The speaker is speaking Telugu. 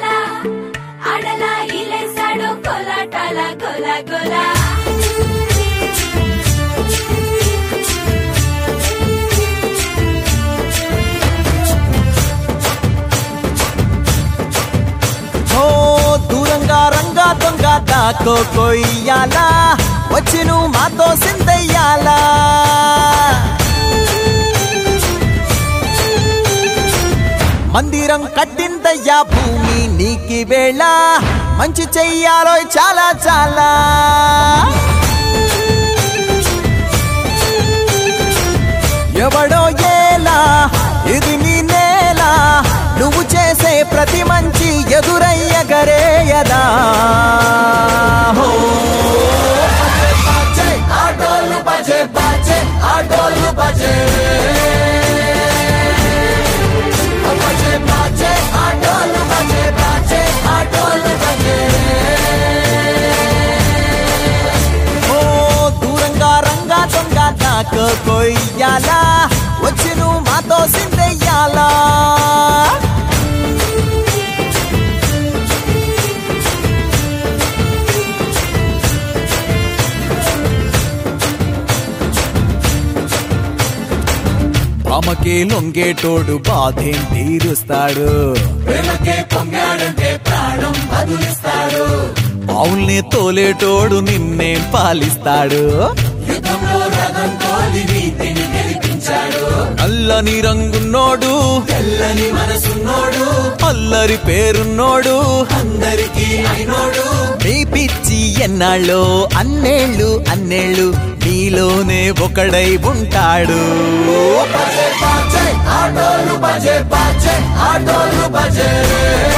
ఉయ్యాల ఆడలా ఇలేసాడు కొలాటాల గొల గొల ఓ దూరంగా రంగా దొంగ దాకో కొయ్యాలా వచ్చి నువ్వు మాతో సిందయ్యాలా మందిరం కట్టిందయ్యా భూమి నీకి వేళ మంచి చెయ్యాలో చాలా చాలా ఎవడో ఏలా ఇది నీ నేల నువ్వు చేసే ప్రతి మంచి ఎదురయ్యగరేయదా హో. బాజే, ఆటోలు బజే బాజే ఆటోలు బజే బజే బాజే ఆటోలు బజే బాజే ఆటోలు బజే ఓ దూరంగా రంగా దొంగ నాకు కొయ్యాలా వచ్చి నువ్వు మాతో సిందెయ్యాలా రామకే లొంగేటోడు బాధేం తీరుస్తాడు ప్రేమకే పొంగాడంటే ప్రాణం బదులిస్తాడు ఆవుల్ని తోలేటోడు నిన్నేం పాలిస్తాడు యుద్ధంలో రథం తోలి నీతిని గెలిపించాడు నల్లని రంగున్నోడు తెల్లని మనసున్నోడు అల్లరి పేరున్నోడు అందరికీ అయినోడు నీ పిచ్చి ఎన్నాళ్ళు అన్నేళ్ళు అన్నేళ్ళు నీలోనే ఒకడై ఉంటాడు బజే బాజే ఆటోలు బజే బాజే ఆటోలు బజే